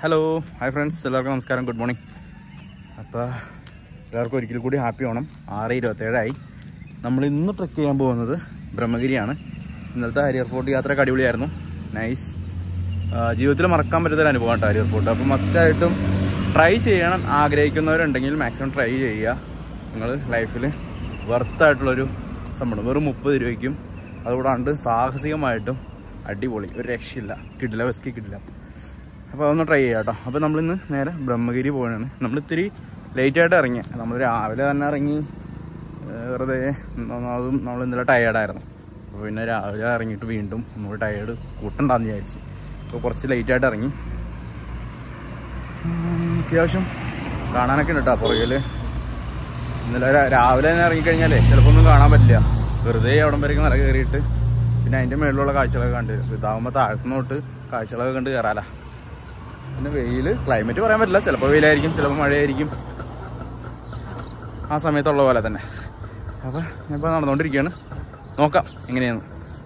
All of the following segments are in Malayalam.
ഹലോ ഹായ് ഫ്രണ്ട്സ് എല്ലാവർക്കും നമസ്കാരം ഗുഡ് മോർണിംഗ് അപ്പോൾ എല്ലാവർക്കും ഒരിക്കൽ കൂടി ഹാപ്പി ഓണം ആറ് ഇരുപത്തേഴായി നമ്മൾ ഇന്ന് ട്രെക്ക് ചെയ്യാൻ പോകുന്നത് ബ്രഹ്മഗിരിയാണ് ഇന്നലത്തെ ഹരിയർ ഫോർട്ട് യാത്രയൊക്കെ അടിപൊളിയായിരുന്നു നൈസ് ജീവിതത്തിൽ മറക്കാൻ പറ്റാത്തൊരു അനുഭവം കേട്ടോ ഹരിയർ ഫോർട്ട് അപ്പോൾ മസ്റ്റായിട്ടും ട്രൈ ചെയ്യണം ആഗ്രഹിക്കുന്നവരുണ്ടെങ്കിൽ മാക്സിമം ട്രൈ ചെയ്യുക നിങ്ങൾ ലൈഫിൽ വർത്തായിട്ടുള്ളൊരു സംഭവം വെറും മുപ്പത് രൂപയ്ക്കും അതുകൂടാണ്ട് സാഹസികമായിട്ടും അടിപൊളി ഒരു രക്ഷയില്ല കിടില ബസ്കി കിടില്ല അപ്പോൾ അതൊന്ന് ട്രൈ ചെയ്യാം കേട്ടോ അപ്പോൾ നമ്മളിന്ന് നേരെ ബ്രഹ്മഗിരി പോവാണ് നമ്മൾ ഇത്തിരി ലേറ്റായിട്ട് ഇറങ്ങി നമ്മൾ രാവിലെ തന്നെ ഇറങ്ങി ഏഹ് വെറുതെ അതും നമ്മൾ ഇന്നലെ ടയേർഡായിരുന്നു അപ്പോൾ പിന്നെ രാവിലെ ഇറങ്ങിയിട്ട് വീണ്ടും നമ്മൾ ടയേർഡ് കൂട്ടണ്ടെന്ന് വിചാരിച്ചു അപ്പോൾ കുറച്ച് ലേറ്റായിട്ട് ഇറങ്ങി ഉം, അത്യാവശ്യം കാണാനൊക്കെ ഉണ്ട് കേട്ടോ പുറകിൽ ഇന്നലെ രാ- രാവിലെ തന്നെ ഇറങ്ങിക്കഴിഞ്ഞാലേ ചിലപ്പോൾ ഒന്നും കാണാൻ പറ്റില്ല വെറുതെ അവിടം വരെയൊക്കെ മല കയറിയിട്ട് പിന്നെ അതിൻ്റെ മേളിലുള്ള കാഴ്ചകളൊക്കെ കണ്ട് ഇതാകുമ്പോൾ താഴ്ത്തുന്നോട്ട് കാഴ്ചകളൊക്കെ കണ്ട് കയറാലാ പിന്നെ വെയിൽ ക്ലൈമറ്റ് പറയാൻ പറ്റില്ല ചിലപ്പോൾ വെയിലായിരിക്കും ചിലപ്പോൾ മഴയായിരിക്കും ആ സമയത്തുള്ള പോലെ തന്നെ അപ്പോൾ ഞാനിപ്പോൾ നടന്നുകൊണ്ടിരിക്കുകയാണ് നോക്കാം എങ്ങനെയാണ്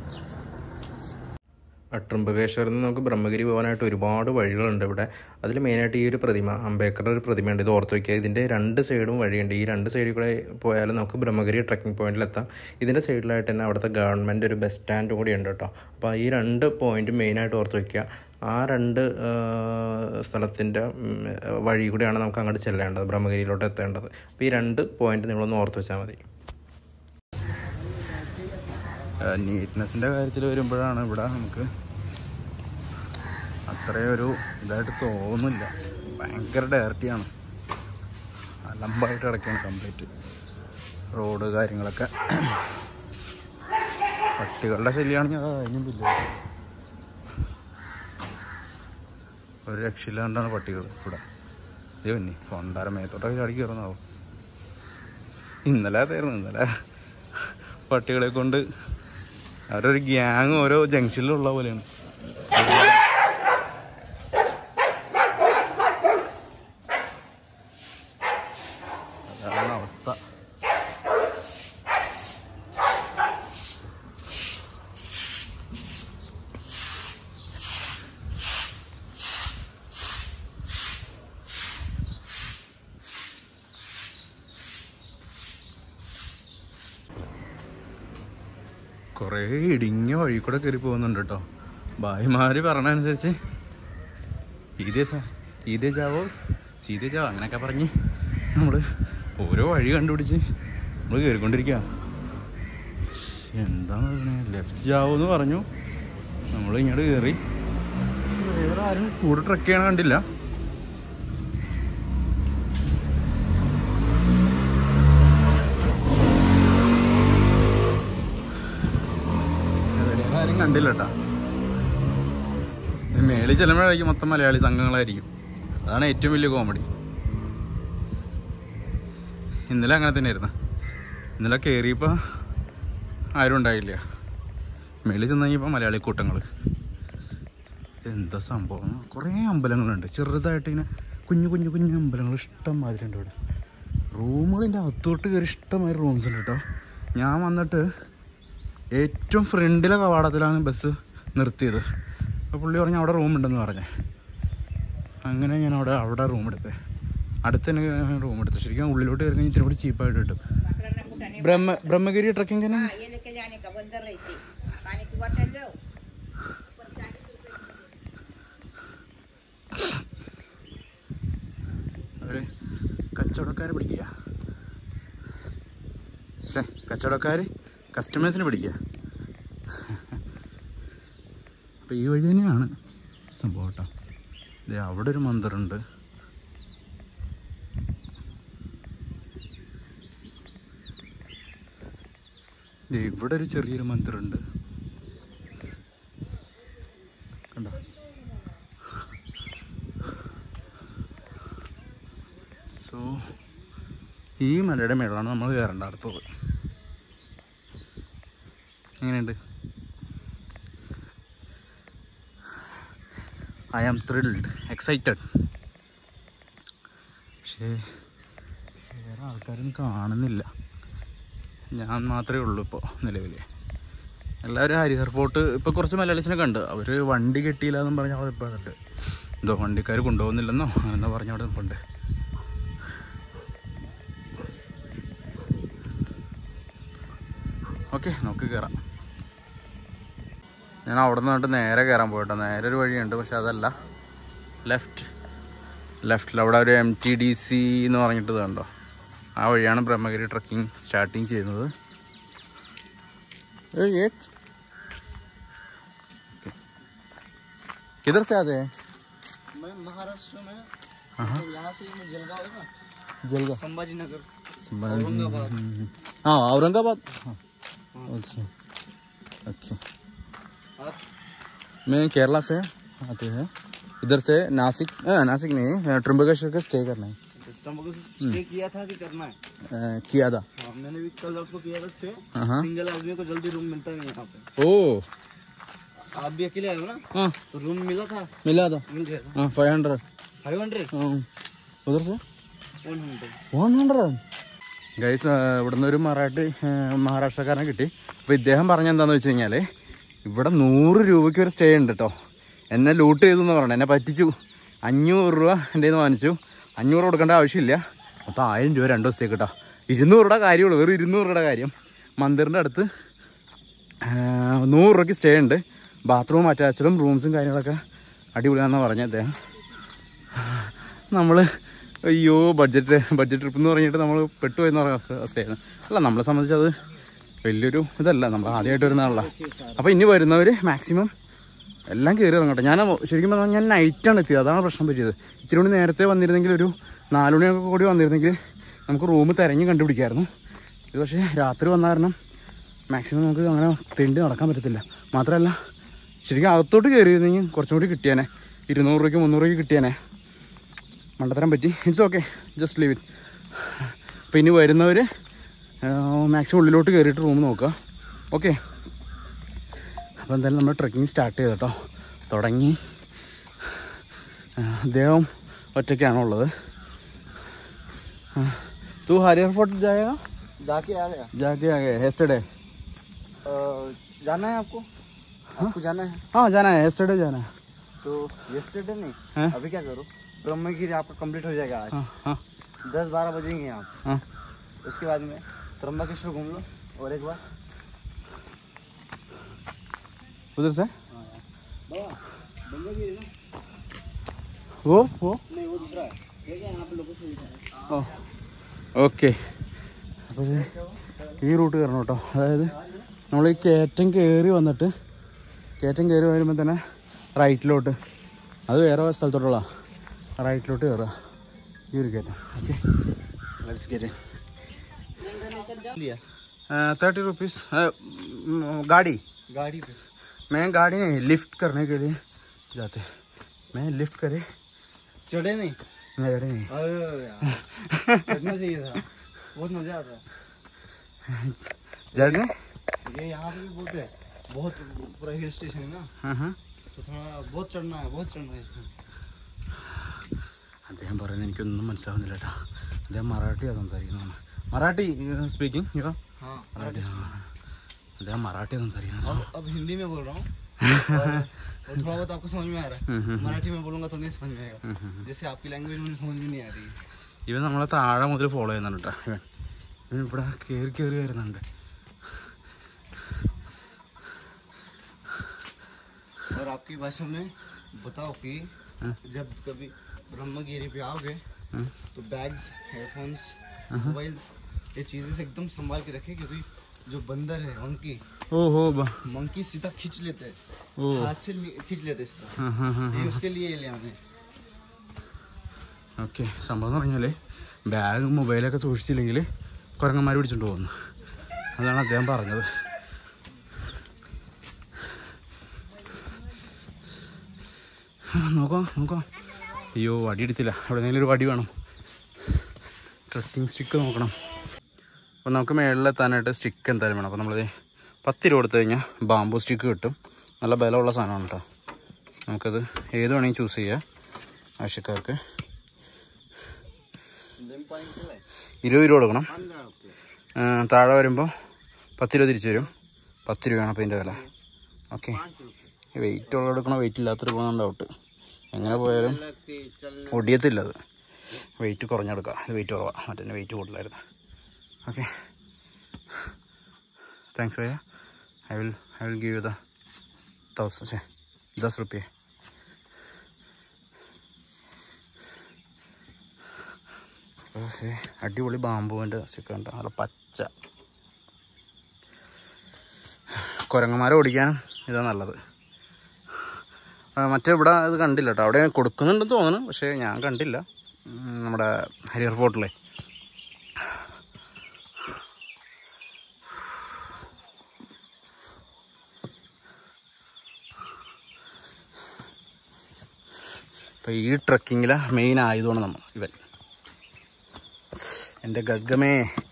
ട്രിംബകേശ്വറിൽ നിന്ന് നമുക്ക് ബ്രഹ്മഗിരി പോകാനായിട്ട് ഒരുപാട് വഴികളുണ്ട് ഇവിടെ അതിൽ മെയിനായിട്ട് ഈ ഒരു പ്രതിമ അംബേദ്കറുടെ ഒരു പ്രതിമയുണ്ട് ഇത് ഓർത്ത് വയ്ക്കുക ഇതിൻ്റെ രണ്ട് സൈഡും വഴിയുണ്ട് ഈ രണ്ട് സൈഡിൽ കൂടെ പോയാലും നമുക്ക് ബ്രഹ്മഗിരി ട്രക്കിംഗ് പോയിന്റിലെത്താം ഇതിൻ്റെ സൈഡിലായിട്ട് തന്നെ അവിടുത്തെ ഗവൺമെൻറ് ഒരു ബസ് സ്റ്റാൻഡ് കൂടി ഉണ്ട് കേട്ടോ അപ്പോൾ ഈ രണ്ട് പോയിന്റ് മെയിനായിട്ട് ഓർത്ത് വയ്ക്കുക ആ രണ്ട് സ്ഥലത്തിൻ്റെ വഴി കൂടിയാണ് നമുക്ക് അങ്ങോട്ട് ചെല്ലേണ്ടത് ബ്രഹ്മഗിരിയിലോട്ട് എത്തേണ്ടത് അപ്പോൾ ഈ രണ്ട് പോയിന്റ് നിങ്ങളൊന്ന് ഓർത്ത് വെച്ചാൽ മതി നീറ്റ്നെസ്സിൻ്റെ കാര്യത്തിൽ വരുമ്പോഴാണ് ഇവിടെ നമുക്ക് അത്രയും ഒരു ഇതായിട്ട് തോന്നുന്നില്ല ഭയങ്കര ഡയറക്റ്റിയാണ് അലമ്പായിട്ട് കിടക്കുകയാണ് കംപ്ലീറ്റ് റോഡ് കാര്യങ്ങളൊക്കെ പട്ടികളുടെ ശല്യമാണെങ്കിൽ അത് അതിനൊന്നുമില്ല ഒരു രക്ഷയില്ലാണ്ടാണ് പട്ടികൾ ഇവിടെ ഇത് പിന്നെ കൊണ്ടാര മേത്തോട്ടൊക്കെ ചാടി കയറുന്നാവും ഇന്നലെ അതായിരുന്നു ഇന്നലെ പട്ടികളെ കൊണ്ട് അവരൊരു ഗ്യാങ് ഓരോ ജംഗ്ഷനിലുള്ള പോലെയാണ് അതാണ് അവസ്ഥ കുറേ ഇടുങ്ങിയ വഴി കൂടെ കയറി പോകുന്നുണ്ട് കേട്ടോ ഭായിമാര് പറഞ്ഞ അനുസരിച്ച് ഈതേ സ ഈതേ ചാവോ സീതേ ചാവോ അങ്ങനെയൊക്കെ പറഞ്ഞ് നമ്മൾ ഓരോ വഴി കണ്ടുപിടിച്ച് നമ്മൾ കയറിക്കൊണ്ടിരിക്കുക എന്താണ് ലെഫ്റ്റ് ചാവോ എന്ന് പറഞ്ഞു നമ്മൾ ഇങ്ങോട്ട് കയറി വേറെ ആരും കൂടെ ട്രക്ക് ചെയ്യണ കണ്ടില്ല വേറെ ആരും കണ്ടില്ല കേട്ടാ മേളിൽ ചെല്ലുമ്പോഴായിരിക്കും മൊത്തം മലയാളി സംഘങ്ങളായിരിക്കും അതാണ് ഏറ്റവും വലിയ കോമഡി ഇന്നലെ അങ്ങനെ തന്നെയായിരുന്നു ഇന്നലെ കയറിയപ്പോൾ ആരും ഉണ്ടായില്ല മേളിൽ ചെന്ന് കഴിഞ്ഞപ്പോൾ മലയാളി കൂട്ടങ്ങൾ എന്താ സംഭവം കുറേ അമ്പലങ്ങളുണ്ട് ചെറുതായിട്ട് ഇങ്ങനെ കുഞ്ഞു കുഞ്ഞു കുഞ്ഞു അമ്പലങ്ങൾ ഇഷ്ടം മാതിരി ഉണ്ട് ഇവിടെ റൂമുകളിൻ്റെ അകത്തോട്ട് കയറി ഇഷ്ടംമാതിരി റൂംസ് ഉണ്ട് കേട്ടോ ഞാൻ വന്നിട്ട് ഏറ്റവും ഫ്രണ്ടിലെ കവാടത്തിലാണ് ബസ് നിർത്തിയത് അപ്പോൾ പുള്ളി പറഞ്ഞു അവിടെ റൂം ഉണ്ടെന്ന് പറഞ്ഞേ അങ്ങനെ ഞാൻ അവിടെ അവിടെ റൂം എടുത്തേ അടുത്ത് തന്നെ റൂം എടുത്തു ശരിക്കും ഉള്ളിലോട്ട് കയറി കഴിഞ്ഞാൽ ഇത്തിരി കൂടി ചീപ്പായിട്ട് കിട്ടും ബ്രഹ്മ ബ്രഹ്മഗിരി ട്രക്കിംഗ് തന്നെ Ini ke jani ke bentar itu. Panik buat ada. അവര് കച്ചവടക്കാരെ പിടിക്കുക ശേ കച്ചവടക്കാർ കസ്റ്റമേഴ്സിനെ പിടിക്കുക അപ്പോൾ ഈ വഴി തന്നെയാണ് സംഭവം കേട്ടോ ദേ അവിടെ ഒരു മന്ദിറുണ്ട് ദേ ഇവിടെ ഒരു ചെറിയൊരു മന്ദിറുണ്ട് കണ്ടോ സോ ഈ മലയുടെ മേളാണ് നമ്മൾ കയറേണ്ട അടുത്തത് എങ്ങനെയുണ്ട് ഐ ആം ത്രിൽഡ് എക്സൈറ്റഡ് പക്ഷേ വേറെ ആൾക്കാരും കാണുന്നില്ല ഞാൻ മാത്രമേ ഉള്ളൂ ഇപ്പോൾ നിലവിൽ എല്ലാവരും ഹരിഹർ ഫോർട്ട് ഇപ്പോൾ കുറച്ച് മലയാളീസിനെ കണ്ട് അവർ വണ്ടി കിട്ടിയില്ല എന്നും പറഞ്ഞ് അവിടെ ഇപ്പോൾ കണ്ട് എന്തോ വണ്ടിക്കാർ കൊണ്ടുപോകുന്നില്ലെന്നോ അങ്ങനെ പറഞ്ഞ അവിടെ നിൽപ്പുണ്ട് ഓക്കെ നമുക്ക് കയറാം ഞാൻ അവിടെ നിന്നിട്ട് നേരെ കയറാൻ പോയിട്ടോ നേരെ ഒരു വഴിയുണ്ട് പക്ഷെ അതല്ല ലെഫ്റ്റ് ലെഫ്റ്റിൽ അവിടെ ഒരു എം ടി ഡി സി എന്ന് പറഞ്ഞിട്ട് കണ്ടോ ആ വഴിയാണ് ബ്രഹ്മഗിരി ട്രക്കിംഗ് സ്റ്റാർട്ടിങ് ചെയ്യുന്നത് ए, एक किधर से आते हैं मैं महाराष्ट्र में हाँ तो यहाँ से मैं जलगांव है ना जलगांव संभाजी नगर औरंगाबाद हाँ औरंगाबाद हाँ अच्छा अच्छा आप मैं केरला से आते हैं इधर से नासिक आ, नासिक नहीं त्रिम्बकेश्वर का स्टे करना है सिस्टम को स्टे किया था कि करना है आ, किया था हाँ मैंने भी कल रात को किया था स्टे हाँ सिंगल आदमी को जल्दी रूम मिलता नहीं यहाँ पे ओ आप भी अकेले आए हो ना हाँ तो रूम मिला था मिला था मिल गया था हाँ फाइव हंड्रेड फाइव हंड्रेड उधर से one hundred one hundred guys ഇവിടുന്ന് ഒരു മറാഠി ആ, മഹാരാഷ്ട്രക്കാരനെ കിട്ടി അപ്പോൾ ഇദ്ദേഹം പറഞ്ഞ എന്താണെന്ന് വെച്ച് കഴിഞ്ഞാൽ ഇവിടെ നൂറ് രൂപയ്ക്ക് ഒരു സ്റ്റേ ഉണ്ട് കേട്ടോ എന്നെ ലൂട്ട് ചെയ്തു എന്ന് പറഞ്ഞു എന്നെ പറ്റിച്ചു അഞ്ഞൂറ് രൂപ എൻ്റെ കയ്യിൽ നിന്ന് വാങ്ങിച്ചു അഞ്ഞൂറ് കൊടുക്കേണ്ട ആവശ്യമില്ല മൊത്തം ആയിരം രൂപ രണ്ട് ദിവസത്തേക്ക് കേട്ടോ ഇരുന്നൂറ് രൂപയുടെ കാര്യമുള്ളൂ വെറും ഇരുന്നൂറ് രൂപയുടെ കാര്യം മന്ദിറിൻ്റെ അടുത്ത് ആ, നൂറ് രൂപയ്ക്ക് സ്റ്റേ ഉണ്ട് ബാത്റൂം അറ്റാച്ചഡും റൂംസും കാര്യങ്ങളൊക്കെ അടിപൊളിയാണെന്ന് പറഞ്ഞ അദ്ദേഹം നമ്മൾ അയ്യോ ബഡ്ജറ്റ് ബഡ്ജറ്റ് ട്രിപ്പ് എന്ന് പറഞ്ഞിട്ട് നമ്മൾ പെട്ടുപോയി എന്ന് പറയുന്ന അവസ്ഥ- അവസ്ഥയായിരുന്നു അല്ല നമ്മളെ സംബന്ധിച്ച് അത് വലിയൊരു ഇതല്ല നമ്മൾ ആദ്യമായിട്ട് വരുന്നതാണല്ലോ അപ്പോൾ ഇനി വരുന്നവർ മാക്സിമം എല്ലാം കയറി ഇറങ്ങട്ടെ ഞാൻ ശരിക്കും പറഞ്ഞാൽ ഞാൻ നൈറ്റാണ് എത്തിയത് അതാണ് പ്രശ്നം പറ്റിയത് ഇത്തിരി കൂടി നേരത്തെ വന്നിരുന്നെങ്കിൽ ഒരു നാല് മണിയൊക്കെ കൂടി വന്നിരുന്നെങ്കിൽ നമുക്ക് റൂം തിരഞ്ഞ് കണ്ടുപിടിക്കായിരുന്നു ഇത് പക്ഷേ രാത്രി വന്ന കാരണം മാക്സിമം നമുക്ക് അങ്ങനെ തെണ്ടി നടക്കാൻ പറ്റത്തില്ല മാത്രമല്ല ശരിക്കും അകത്തോട്ട് കയറിയിരുന്നെങ്കിൽ കുറച്ചും കൂടി കിട്ടിയേനെ ഇരുന്നൂറ് രൂപയ്ക്ക് മുന്നൂറ് രൂപയ്ക്ക് കിട്ടിയേനെ മണ്ടത്തരം പറ്റി it's okay just leave it അപ്പോൾ ഇനി വരുന്നവർ മാക്സിമം ഉള്ളിലോട്ട് കയറിയിട്ട് റൂം നോക്കുക ഓക്കെ അപ്പോൾ എന്തായാലും നമ്മൾ ട്രക്കിംഗ് സ്റ്റാർട്ട് ചെയ്ത് കേട്ടോ തുടങ്ങി ആ, അദ്ദേഹം ഒറ്റയ്ക്കാണോ ഉള്ളത് തൂ ഹരിയർ ഫോർട്ട് ജായേगा जाके आ गया जाके आ गए yesterday अ, जाना है आपको आपको जाना है हाँ जाना है yesterday जाना है तो yesterday नहीं हाँ? अभी क्या करो ब्रह्मगिरी आपका कंप्लीट हो जाएगा आज हाँ हाँ दस बारह बजेंगे आप हाँ उसके बाद में त्र्यंबकेश्वर घूम लो और एक बार उधर से बाबा ब्रह्मगिरी ना वो वो नहीं वो दूसरा है ये क्या यहाँ पे लोकेशन लिखा है ഓ ഓക്കെ അപ്പോൾ ഇത് ഈ റൂട്ട് കയറണം കേട്ടോ അതായത് നമ്മൾ ഈ കയറ്റം കയറി വന്നിട്ട് കയറ്റം കയറി വരുമ്പോൾ തന്നെ റൈറ്റിലോട്ട് അത് വേറെ സ്ഥലത്തോട്ടുള്ള റൈറ്റിലോട്ട് കയറുക ഈ ഒരു കയറ്റം ഓക്കെ ലെറ്റ്സ് കയറ്റ് लिया थर्टी रुपीज़ गाड़ी गाड़ी पे मैं गाड़ी नहीं लिफ्ट करने के लिए जाते मैं लिफ्ट करे चढ़े नहीं मैं गाड़ी नहीं अरे यार चढ़ना चाहिए था बहुत मजा आता है जड़ने ये यहाँ पे भी बहुत है बहुत पूरा हिल स्टेशन है ना हाँ हाँ तो थोड़ा बहुत चढ़ना है बहुत चढ़ना है इसमें അദ്ദേഹം പറയുന്നത് എനിക്കൊന്നും മനസ്സിലാവുന്നില്ല കേട്ടോ അദ്ദേഹം മറാഠിയാണ് സംസാരിക്കുന്നത് മറാഠി സ്പീക്കിംഗ് ഇറോ हाँ മറാഠി അദ്ദേഹം മറാഠിയാണ് സംസാരിക്കുന്നത് अब अब हिंदी में बोल रहा हूँ और और थोड़ा बहुत आपको समझ में आ रहा हम्म, है हम्म, मराठी में बोलूंगा तो नहीं समझ में आएगा हम्म, हम्म। जैसे आपकी लैंग्वेज मुझे समझ में नहीं आ रही ഇവൻ നമ്മളെ താഴെ മുതൽ ഫോളോ ചെയ്യുന്നുണ്ട് കേട്ടോ ഇവൻ ഇവൻ ഇവിടെ കയറി കയറി വരുന്നുണ്ട് और आपकी भाषा में बताओ कि हाँ। जब कभी ब्रह्मगिरी पे आओगे हाँ। तो बैग्स हेडफोन्स हाँ। मोबाइल्स ये चीजें से एकदम संभाल के रखें क्योंकि जो बंदर है मंकी ഓ ഹോ ബാ मंकी सीधा खींच लेते हैं ഓ हाथ से ली- खींच लेते हैं सीधा हाँ हाँ हाँ ये उसके लिए ये ले आने हैं। ഓക്കെ സംഭവം എന്ന് പറഞ്ഞാൽ ബാഗും മൊബൈലൊക്കെ സൂക്ഷിച്ചില്ലെങ്കിൽ കുരങ്ങന്മാർ പിടിച്ചോണ്ട് പോകുന്നു അതാണ് അദ്ദേഹം പറഞ്ഞത് ആ, നോക്കാം നോക്കാം അയ്യോ വടി എടുത്തില്ല എവിടെയെങ്കിലും ഒരു വടി വേണം ട്രക്കിംഗ് സ്റ്റിക്ക് നോക്കണം അപ്പോൾ നമുക്ക് മേളിലെത്താനായിട്ട് സ്റ്റിക്ക് എന്തായാലും വേണം അപ്പോൾ നമ്മളിത് പത്ത് രൂപ കൊടുത്തു കഴിഞ്ഞാൽ ബാമ്പു സ്റ്റിക്ക് കിട്ടും നല്ല ബലമുള്ള സാധനമാണ് കേട്ടോ നമുക്കത് ഏത് വേണമെങ്കിൽ ചൂസ് ചെയ്യാം ആവശ്യക്കാർക്ക് ഇരുപത് രൂപ കൊടുക്കണം ആ, താഴെ വരുമ്പോൾ പത്ത് രൂപ തിരിച്ചു തരും പത്ത് രൂപയാണ് അപ്പോൾ ഇതിൻ്റെ വില ഓക്കെ വെയിറ്റ് ഉള്ള എടുക്കണോ വെയിറ്റ് ഇല്ലാത്തൊരു പോകുന്ന ഡൗട്ട് എങ്ങനെ പോയാലും ഒടിയത്തില്ല അത് വെയിറ്റ് കുറഞ്ഞെടുക്കാം ഇത് വെയിറ്റ് കുറവാണ് മറ്റേ വെയിറ്റ് കൂടുതലായിരുന്നു ഓക്കെ താങ്ക്സ് ഭയ്യ I will I will give you the thousand ഛേ ദസ് റുപ്യ ഓക്കെ അടിപൊളി ബാമ്പുവിൻ്റെ സ്റ്റിക്കർ ഉണ്ട് നല്ല പച്ച കുരങ്ങന്മാരെ ഓടിക്കാനും ഇതാ നല്ലത് ആ, മറ്റേ ഇവിടെ ഇത് കണ്ടില്ല കേട്ടോ അവിടെ കൊടുക്കുന്നുണ്ടെന്ന് തോന്നുന്നു പക്ഷേ ഞാൻ കണ്ടില്ല ഉം, നമ്മുടെ ഹരിയർ ഫോർട്ടിലെ അപ്പോൾ ഈ ട്രക്കിങ്ങിലെ മെയിൻ ആയതുകൊണ്ട് നമ്മൾ ഇവൻ എൻ്റെ ഗഗമേ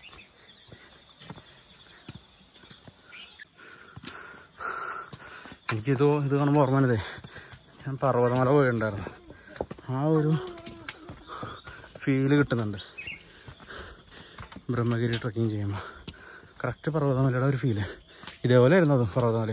എനിക്കിത് ഇത് കാണുമ്പോൾ ഓർമ്മ വന്നതേ ഞാൻ പർവ്വതമല പോയിട്ടുണ്ടായിരുന്നു ആ ഒരു ഫീല് കിട്ടുന്നുണ്ട് ബ്രഹ്മഗിരി ട്രക്കിങ് ചെയ്യുമ്പോൾ കറക്റ്റ് പർവ്വതമലയുടെ ഒരു ഫീല് ഇതേപോലെ ആയിരുന്നു അതും പർവ്വതമല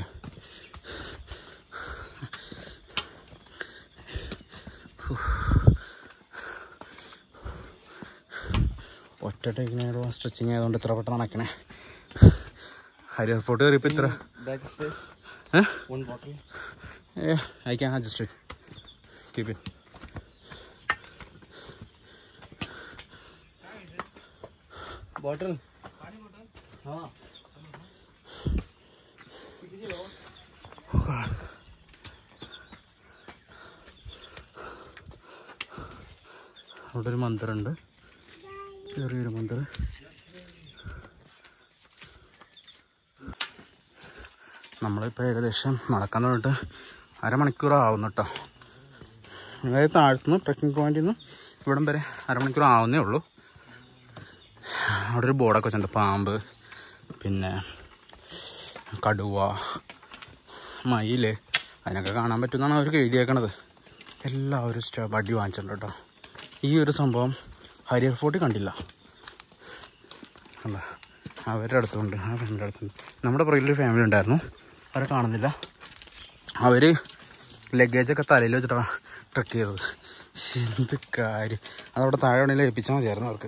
ഒറ്റ ടേക്കിനായിട്ട് സ്ട്രെച്ചിങ് ആയതുകൊണ്ട് ഇത്ര പെട്ടെന്ന് നടക്കണേ ഹരിയർ ഫോർട്ട് കയറിയപ്പോൾ ഇത്ര बैग स्पेस ഏഹ് one bottle Yeah, I can adjust it. Keep it. Bottle हाँ അവിടെ ഒരു മന്ദിറുണ്ട് ചെറിയൊരു മന്ദിർ നമ്മളിപ്പോൾ ഏകദേശം നടക്കാൻ തുടങ്ങിയിട്ട് അരമണിക്കൂർ ആവുന്നു കേട്ടോ അതായത് താഴ്ത്തുനിന്ന് ട്രക്കിംഗ് പോയിന്റിൽ നിന്ന് ഇവിടം വരെ അരമണിക്കൂർ ആവുന്നേ ഉള്ളൂ അവിടെ ഒരു ബോർഡൊക്കെ വെച്ചിട്ടുണ്ട് പാമ്പ് പിന്നെ കടുവ മയിൽ അതിനൊക്കെ കാണാൻ പറ്റുമെന്നാണ് അവർക്ക് എഴുതിയേക്കണത് എല്ലാവരും സ്റ്റ വടി വാങ്ങിച്ചിട്ടുണ്ട് കേട്ടോ ഈ ഒരു സംഭവം ഹരിയർ ഫോർട്ടിൽ കണ്ടില്ല അല്ല അവരുടെ അടുത്തുണ്ട് ആ ഫ്രണ്ടിൻ്റെ അടുത്തുണ്ട് നമ്മുടെ പുറകിലൊരു ഫാമിലി ഉണ്ടായിരുന്നു അവരെ കാണുന്നില്ല അവർ ലഗേജൊക്കെ തലയിൽ വെച്ചിട്ടാണ് ട്രക്ക് ചെയ്തത് ശ്ശെ, എന്ത് കാര്യം അതവിടെ താഴെ വേണമെങ്കിൽ ഏൽപ്പിച്ചാൽ മതിയായിരുന്നു അവർക്ക്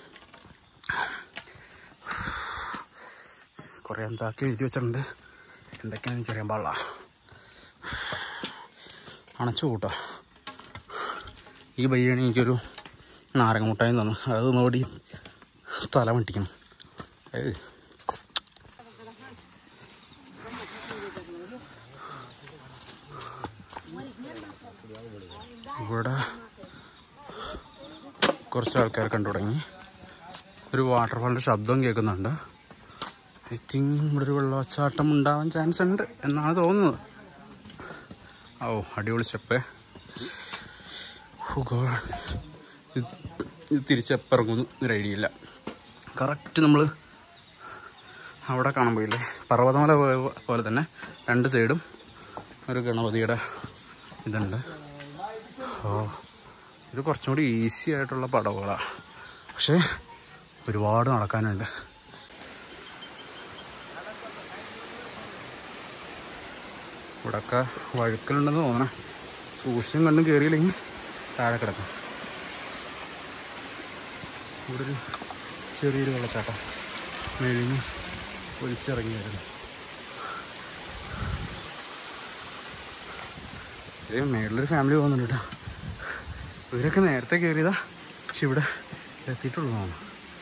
കുറേ എന്താക്കി എഴുതി വെച്ചിട്ടുണ്ട് എന്തൊക്കെയാണെന്ന് എനിക്കറിയാൻ പാടില്ല അണച്ചു കൂട്ടോ ഈ ബയ്യാണ് എനിക്കൊരു നാരങ്ങ മുട്ടായി തന്നു അത് നോടി തല മട്ടിക്കണം ഏയ് ഇവിടെ കുറച്ച് ആൾക്കാർ കണ്ടു തുടങ്ങി ഒരു വാട്ടർഫാളിൻ്റെ ശബ്ദം കേൾക്കുന്നുണ്ട് ഐ തിങ്ക് ഇവിടെ ഒരു വെള്ളച്ചാട്ടം ഉണ്ടാവാൻ ചാൻസ് ഉണ്ട് എന്നാണ് തോന്നുന്നത് ഓ അടിപൊളി സ്റ്റെപ്പ് ഇത് ഇത് തിരിച്ചെപ്പിറങ്ങുന്നു ഒരു ഐഡിയ ഇല്ല കറക്റ്റ് നമ്മൾ അവിടെ കാണാൻ പോയില്ലേ പർവ്വതമല പോ- പോലെ തന്നെ രണ്ട് സൈഡും ഒരു ഗണപതിയുടെ ഇതുണ്ട് ഓ ഇത് കുറച്ചും കൂടി ഈസി ആയിട്ടുള്ള പടവുകളാണ് പക്ഷേ ഒരുപാട് നടക്കാനുണ്ട് ഇവിടെയൊക്കെ വഴുക്കലുണ്ടെന്ന് തോന്നണേ സൂക്ഷിച്ചും കണ്ടും കയറിയില്ലെങ്കിൽ താഴെ കിടക്കും ഇവിടെ ഒരു ചെറിയൊരു വെള്ളച്ചാട്ടം മെഴിഞ്ഞ് ഒലിച്ചിറങ്ങി വരുന്നു ഇത് മേളിലൊരു ഫാമിലി പോകുന്നുണ്ട് കേട്ടോ ഇവരൊക്കെ നേരത്തെ കയറിയതാ പക്ഷെ ഇവിടെ എത്തിയിട്ടുള്ളൂ തോന്നുന്നു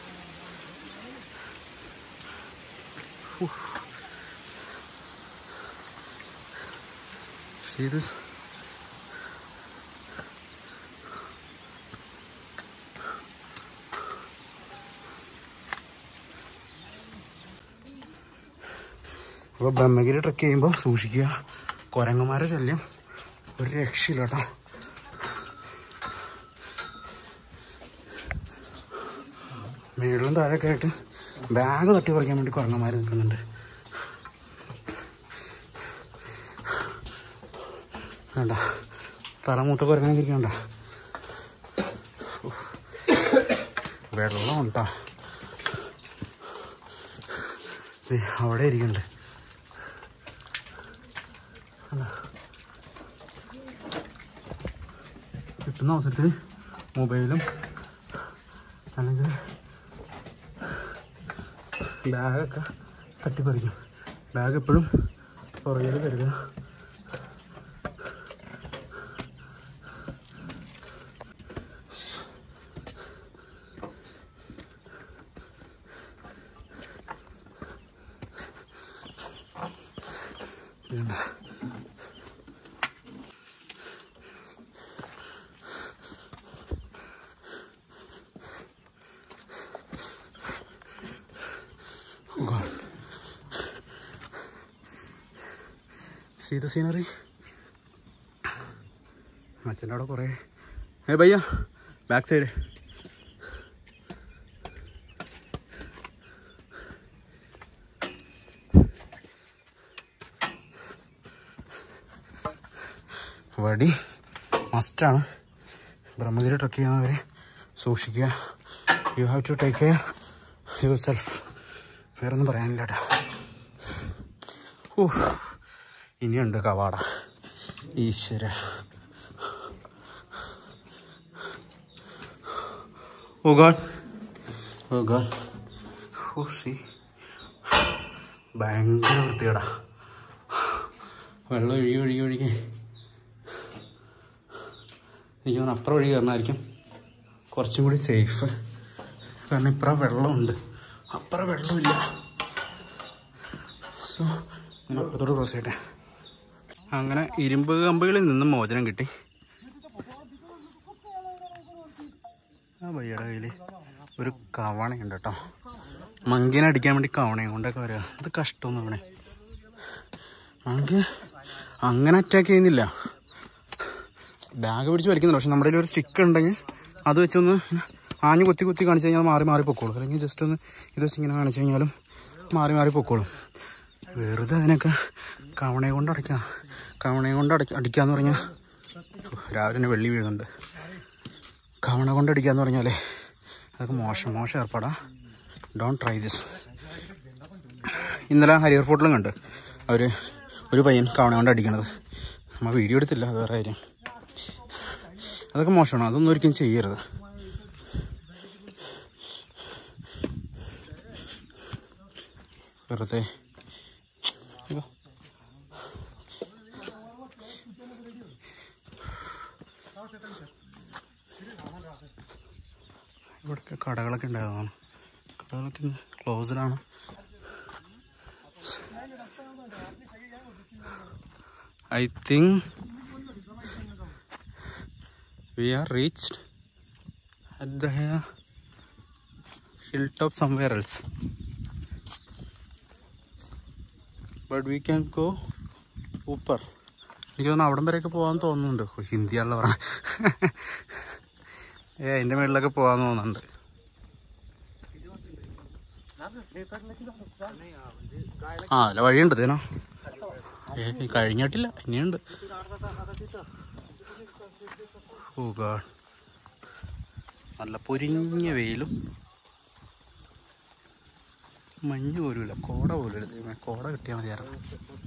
See this? അപ്പോൾ ബ്രഹ്മഗിരി ട്രക്ക് ചെയ്യുമ്പോൾ സൂക്ഷിക്കുക കുരങ്ങന്മാരെ ശല്യം ഒരു രക്ഷയില്ല കേട്ടോ മേളിലും താഴെയൊക്കെ ആയിട്ട് ബാഗ് തട്ടി പറിക്കാൻ വേണ്ടി കുരങ്ങന്മാർ നിൽക്കുന്നുണ്ട് വേണ്ട തലമൂത്ത കുരങ്ങനെ ഇരിക്കണ്ട വെള്ളം ഉണ്ടോ ദേ, അവിടെ ഇരിക്കണ്ട് കിട്ടുന്ന അവസരത്തിൽ മൊബൈലും അല്ലെങ്കിൽ ബാഗൊക്കെ തട്ടിപ്പറിക്കും ബാഗ് എപ്പോഴും പുറകിൽ കരുതുക പിന്നെ Oh God. See the scenery? അച്ഛൻ്റെ അവിടെ കുറേ ഏ ഭയ്യ ബാക്ക് സൈഡ് വടി മസ്റ്റാണ് ബ്രഹ്മഗിരി ട്രക്ക് ചെയ്യുന്നവരെ സൂക്ഷിക്കുക you have to take care yourself വേറൊന്നും പറയാനില്ല കേട്ടോ ഓ ഇനിയുണ്ട് കവാട ഈശ്വര oh god oh god oh സി ഭയങ്കര വൃത്തികേടാ വെള്ളം ഒഴുകി ഒഴുകി ഒഴുകി എനിക്ക് തോന്നുന്നു അപ്പുറം വഴി കയറണമായിരിക്കും കുറച്ചും കൂടി സേഫ് കാരണം ഇപ്പുറം വെള്ളമുണ്ട് അപ്പുറം വെള്ളമില്ല സോ ഞാൻ അപ്പുറത്തോട് ക്രോസ് ചെയ്യട്ടെ അങ്ങനെ ഇരുമ്പ് കമ്പുകളിൽ നിന്നും മോചനം കിട്ടി ആ ഭയ്യയുടെ കയ്യിൽ ഒരു കവണയുണ്ട് കേട്ടോ മങ്കിനെ അടിക്കാൻ വേണ്ടി കവണയും കൊണ്ടൊക്കെ വരിക അത് കഷ്ടമൊന്നും അവനെ മങ്കി അങ്ങനെ അറ്റാക്ക് ചെയ്യുന്നില്ല ബാഗ് പിടിച്ച് വലിക്കുന്നില്ല പക്ഷെ നമ്മുടെ കയ്യിൽ ഒരു സ്റ്റിക്ക് ഉണ്ടെങ്കിൽ അത് വെച്ചൊന്ന് ആഞ്ഞു കുത്തി കുത്തി കാണിച്ചു കഴിഞ്ഞാൽ മാറി മാറി പൊക്കോളും അല്ലെങ്കിൽ ജസ്റ്റ് ഒന്ന് ഇത് വെച്ച് ഇങ്ങനെ കാണിച്ചു കഴിഞ്ഞാലും മാറി മാറി പൊക്കോളും വെറുതെ അതിനൊക്കെ കവണയെ കൊണ്ട് അടയ്ക്കാം കവണയെ കൊണ്ട് അടയ്ക്ക അടിക്കാന്ന് പറഞ്ഞാൽ രാവിലെ തന്നെ വെള്ളി വീഴുന്നുണ്ട് കവണ കൊണ്ട് അടിക്കാന്ന് പറഞ്ഞാലേ അതൊക്കെ മോശം മോശം ഏർപ്പാടാ ഡോൺ ട്രൈ ദിസ് ഇന്നലെ ഹരിയർ ഫോർട്ടിലും കണ്ട് അവർ ഒരു പയ്യൻ കവണ കൊണ്ട് അടിക്കണത് നമ്മൾ വീഡിയോ എടുത്തില്ല അത് വേറെ കാര്യം അതൊക്കെ മോശമാണ് അതൊന്നും ഒരിക്കലും ചെയ്യരുത് വെറുതെ ഇതാ. ഇവിടെയൊക്കെ കടകളൊക്കെ ഉണ്ടായതാണ് കടകളൊക്കെ ക്ലോസ്ഡാണ് I think we are reached at the uh, hilltop somewhere else but we can go ഊപ്പർ എനിക്ക് തോന്നുന്നു അവിടം വരെയൊക്കെ പോകാൻ തോന്നുന്നുണ്ട് ഓ, ഹിന്ദിയാണല്ലോ പറഞ്ഞ ഏ അതിൻ്റെ മുകളിലൊക്കെ പോകാൻ തോന്നുന്നുണ്ട് ആ അല്ല വഴിയുണ്ട് ഇതിനോ ഏ കഴിഞ്ഞിട്ടില്ല ഇനിയുണ്ട് ഓ ഗാഡ് നല്ല പൊരിഞ്ഞ വെയിലും മഞ്ഞ് പോലുമില്ല കോട പോലുമില്ല ദൈവമേ കോട കിട്ടിയാൽ മതിയായിരുന്നു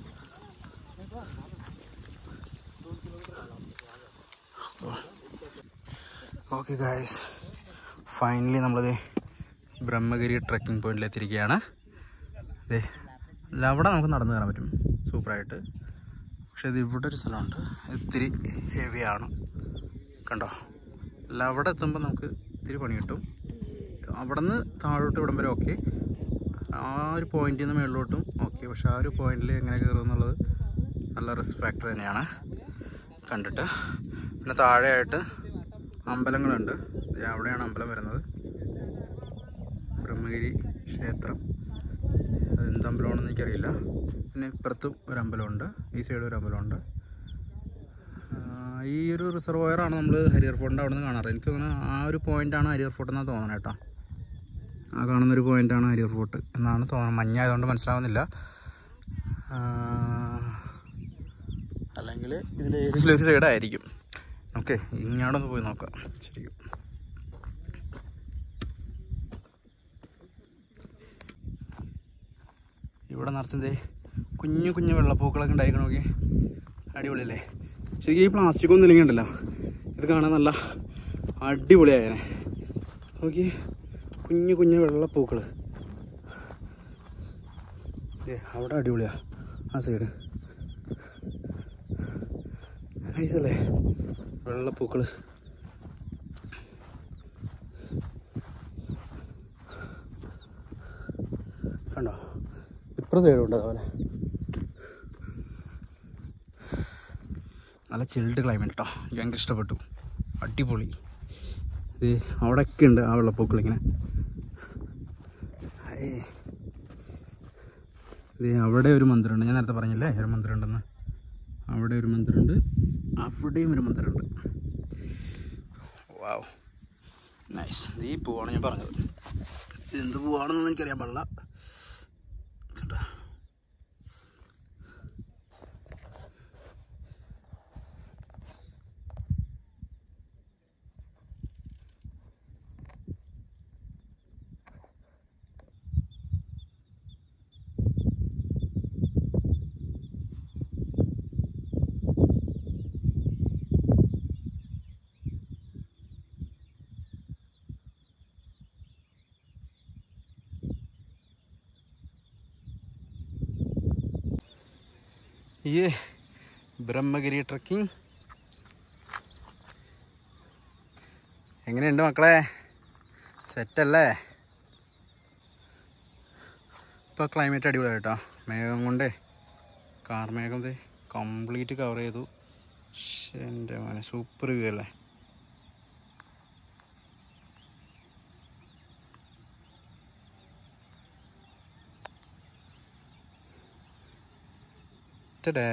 ഓക്കെ ഗായ്സ് ഫൈനലി നമ്മളത് ബ്രഹ്മഗിരി ട്രക്കിംഗ് പോയിന്റിൽ എത്തിയിരിക്കുകയാണ് അതെ അവിടെ നമുക്ക് നടന്നു കയറാൻ പറ്റും സൂപ്പറായിട്ട് പക്ഷെ ഇത് ഇവിടെ ഒരു സ്ഥലമുണ്ട് ഇത്തിരി ഹെവിയാണ് കണ്ടോ അല്ല അവിടെ എത്തുമ്പോൾ നമുക്ക് ഇത്തിരി പണി കിട്ടും അവിടെ നിന്ന് താഴോട്ട് ഇവിടം വരെ ഓക്കെ ആ ഒരു പോയിന്റിൽ നിന്ന് മേളിലോട്ടും ഓക്കെ പക്ഷെ ആ ഒരു പോയിന്റിൽ എങ്ങനെ കയറും എന്നുള്ളത് നല്ല റിസ്ക് ഫാക്ടർ തന്നെയാണ് കണ്ടിട്ട് പിന്നെ താഴെയായിട്ട് അമ്പലങ്ങളുണ്ട് ദേ അവിടെയാണ് അമ്പലം വരുന്നത് ബ്രഹ്മഗിരി ക്ഷേത്രം അത് എന്ത് അമ്പലമാണെന്ന് എനിക്കറിയില്ല പിന്നെ ഇപ്പുറത്തും ഒരു അമ്പലമുണ്ട് ഈ സൈഡും ഒരു അമ്പലമുണ്ട് ആ, ഈ ഒരു റിസർവോയറാണ് നമ്മൾ ഹരിയർ ഫോർട്ടിൻ്റെ അവിടെ നിന്ന് കാണാറ് എനിക്ക് തോന്നുന്നു ആ ഒരു പോയിൻ്റാണ് ഹരിയർ ഫോർട്ട് എന്നാണ് തോന്നുന്നത് കേട്ടോ ആ കാണുന്നൊരു പോയിൻ്റാണ് ഹരിയർ ഫോർട്ട് എന്നാണ് തോന്നുന്നത് മഞ്ഞായതുകൊണ്ട് മനസ്സിലാവുന്നില്ല ആ, അല്ലെങ്കിൽ ഇതിൽ ഏതെങ്കിലും ഒരു സൈഡായിരിക്കും ഓക്കെ ഇങ്ങോട്ടൊന്ന് പോയി നോക്കാം ശരിക്കും ഇവിടെ നിറച്ചതേ കുഞ്ഞു കുഞ്ഞു വെള്ളപ്പൂക്കളൊക്കെ ഉണ്ടായിക്കണ നോക്കി അടിപൊളിയല്ലേ ശരിക്കും ഈ പ്ലാസ്റ്റിക് ഒന്നും ഇല്ലെങ്കിൽ ഉണ്ടല്ലോ ഇത് കാണാൻ നല്ല അടിപൊളിയായനെ നോക്കി കുഞ്ഞു കുഞ്ഞു വെള്ളപ്പൂക്കൾ ഏ അവിടെ അടിപൊളിയാ ആ സൈഡ് നൈസല്ലേ വെള്ളപ്പൂക്കൾ കണ്ടോ ഇപ്പുറം സൈഡും ഉണ്ട് അതുപോലെ നല്ല ചിൽഡ് ക്ലൈമറ്റ് കേട്ടോ എനിക്ക് ഇഷ്ടപ്പെട്ടു അടിപൊളി ഇത് അവിടെയൊക്കെ ഉണ്ട് ആ വെള്ളപ്പൊക്കൾ ഇങ്ങനെ ഹൈ. ഇത് അവിടെ ഒരു മന്ദിരമുണ്ട് ഞാൻ നേരത്തെ പറഞ്ഞില്ലേ ഒരു മന്ദിരം ഉണ്ടെന്ന് അവിടെ ഒരു മന്ദിരമുണ്ട് അവിടെയും ഒരു മന്ദിരമുണ്ട് വാവ് നൈസ് ഇത് ഈ പൂവാണ് ഞാൻ പറഞ്ഞത് ഇതെന്ത് പൂവാണെന്നൊന്നും എനിക്കറിയാൻ പാടില്ല കേട്ടോ ഈ ബ്രഹ്മഗിരി ട്രക്കിംഗ് എങ്ങനെയുണ്ട് മക്കളെ സെറ്റല്ലേ ഇപ്പോൾ ക്ലൈമറ്റ് അടിപൊളിയായി കേട്ടോ മേഘം കൊണ്ടേ കാർമേഘം കംപ്ലീറ്റ് കവർ ചെയ്തു ശ്ശെ, എൻ്റെ മോനെ സൂപ്പർ വ്യൂ അല്ലേ ടടേ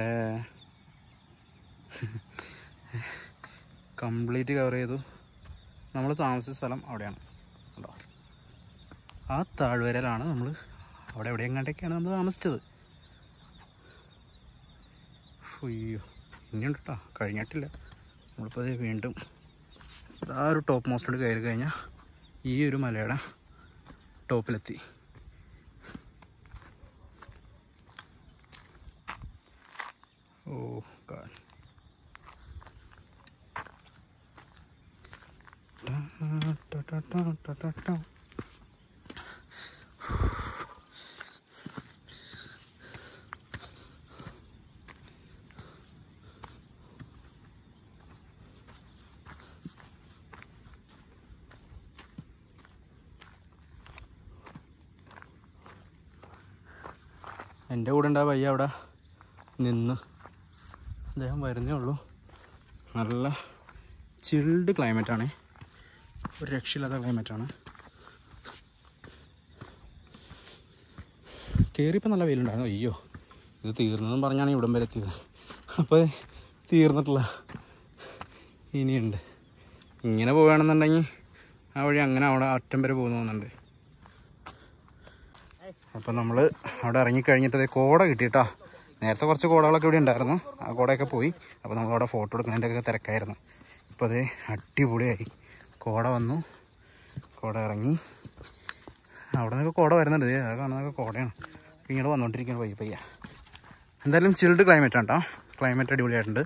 കംപ്ലീറ്റ് കവർ ചെയ്തു നമ്മൾ താമസിച്ച സ്ഥലം അവിടെയാണ് കണ്ടോ ആ താഴ്വരയിലാണ് നമ്മൾ അവിടെ എവിടെ എങ്ങാണ്ടൊക്കെയാണ് നമ്മൾ താമസിച്ചത് അയ്യോ ഇനിയുണ്ട് കേട്ടോ കഴിഞ്ഞിട്ടില്ല നമ്മളിപ്പോൾ അത് വീണ്ടും ആ ഒരു ടോപ്പ് മോസ്റ്റോട് കയറി കഴിഞ്ഞാൽ ഈ ഒരു മലയുടെ ടോപ്പിലെത്തി ഓ ഗാഡ് എൻ്റെ കൂടെ ഉണ്ടാ പയ്യ അവിടെ നിന്ന് അദ്ദേഹം വരുന്നേ ഉള്ളൂ നല്ല ചിൽഡ് ക്ലൈമറ്റാണ് ഒരു രക്ഷയില്ലാത്ത ക്ലൈമറ്റാണ് കയറിയപ്പോൾ നല്ല വെയിലുണ്ടായിരുന്നു അയ്യോ ഇത് തീർന്നതെന്ന് പറഞ്ഞാണ് ഇവിടം വരെ എത്തിയത് അപ്പോൾ തീർന്നിട്ടില്ല ഇനിയുണ്ട് ഇങ്ങനെ പോവുകയാണെന്നുണ്ടെങ്കിൽ ആ വഴി അങ്ങനെ അവിടെ അറ്റം വരെ പോകുന്നു തോന്നുന്നുണ്ട് അപ്പോൾ നമ്മൾ അവിടെ ഇറങ്ങിക്കഴിഞ്ഞിട്ട് ദേ കോട കിട്ടിയിട്ടാ നേരത്തെ കുറച്ച് കോടകളൊക്കെ ഇവിടെ ഉണ്ടായിരുന്നു ആ കോടയൊക്കെ പോയി അപ്പോൾ നമ്മൾ അവിടെ ഫോട്ടോ എടുക്കുന്നതിൻ്റെയൊക്കെ തിരക്കായിരുന്നു ഇപ്പോൾ അതേ അടിപൊളിയായി കോട വന്നു കോട ഇറങ്ങി അവിടെ നിന്നൊക്കെ കോട വരുന്നുണ്ട് ദേ അത് കാണുന്നതൊക്കെ കോടയാണ് ഇങ്ങോട്ട് വന്നുകൊണ്ടിരിക്കുന്നു പയ്യ പയ്യ എന്തായാലും ചിൽഡ് ക്ലൈമറ്റ് ആണ് കേട്ടോ ക്ലൈമറ്റ് അടിപൊളിയായിട്ടുണ്ട്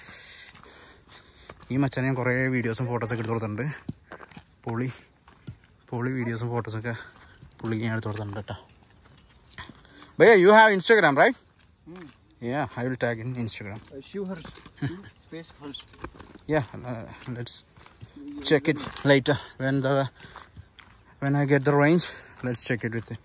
ഈ മച്ചാനെ ഞാൻ കുറേ വീഡിയോസും ഫോട്ടോസൊക്കെ എടുത്ത് കൊടുത്തിട്ടുണ്ട് പൊളി പൊളി വീഡിയോസും ഫോട്ടോസൊക്കെ പുള്ളിക്ക് ഞാൻ എടുത്ത് കൊടുത്തിട്ടുണ്ട് കേട്ടോ ഭയ്യ you have Instagram right Yeah, I will tag in Instagram. Uh, Shiv Harsh. Space Harsh. Yeah, uh, let's check it later when the when I get the range. Let's check it with it.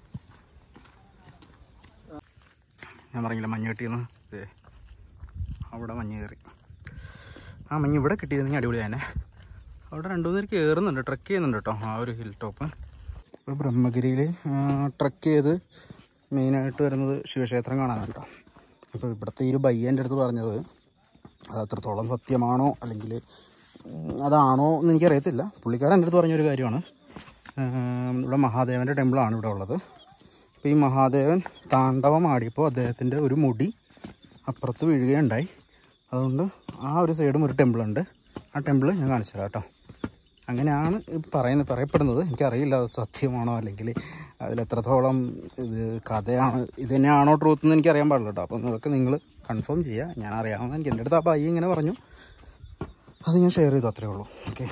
ഞാൻ പറഞ്ഞില്ല മഞ്ഞ് കിട്ടിയെന്ന് ദേ, അവിടെ മഞ്ഞ് കയറി ആ മഞ്ഞ് ഇവിടെ കിട്ടിയിരുന്നെങ്കിൽ അടിപൊളിയാനെ അവിടെ രണ്ടു മൂന്ന് പേര് കയറുന്നുണ്ട് ട്രക്ക് ചെയ്യുന്നുണ്ട് കേട്ടോ ആ ഒരു ഹിൽ ടോപ്പ് ഇപ്പോൾ ബ്രഹ്മഗിരിയിൽ ട്രക്ക് ചെയ്ത് മെയിനായിട്ട് വരുന്നത് ശിവക്ഷേത്രം കാണാനാണ് കേട്ടോ അപ്പോൾ ഇവിടുത്തെ ഈ ഒരു ബയ്യൻ്റെ അടുത്ത് പറഞ്ഞത് അത് അത്രത്തോളം സത്യമാണോ അല്ലെങ്കിൽ ഉം, അതാണോ എന്ന് എനിക്കറിയത്തില്ല പുള്ളിക്കാരൻ എൻ്റെ അടുത്ത് പറഞ്ഞൊരു കാര്യമാണ് ഉം, ഇവിടെ മഹാദേവൻ്റെ ടെമ്പിളാണ് ഇവിടെ ഉള്ളത് അപ്പോൾ ഈ മഹാദേവൻ താണ്ഡവം ആടിയപ്പോൾ അദ്ദേഹത്തിൻ്റെ ഒരു മുടി അപ്പുറത്ത് വീഴുകയുണ്ടായി അതുകൊണ്ട് ആ ഒരു സൈഡും ഒരു ടെമ്പിളുണ്ട് ആ ടെമ്പിൾ ഞാൻ കാണിച്ചു തരാം കേട്ടോ അങ്ങനെയാണ് ഇത് പറയുന്നത് പറയപ്പെടുന്നത് എനിക്കറിയില്ല അത് സത്യമാണോ അല്ലെങ്കിൽ അതിലെത്രത്തോളം ഇത് കഥയാണ് ഇത് തന്നെയാണോ ട്രൂത്ത് എന്ന് എനിക്കറിയാൻ പാടില്ല കേട്ടോ അപ്പം അതൊക്കെ നിങ്ങൾ കൺഫേം ചെയ്യുക ഞാൻ അറിയാവുന്ന എനിക്ക് എൻ്റെ അടുത്ത് ആ പയ്യ ഇങ്ങനെ പറഞ്ഞു അത് ഞാൻ ഷെയർ ചെയ്തു അത്രേ ഉള്ളൂ ഓക്കെ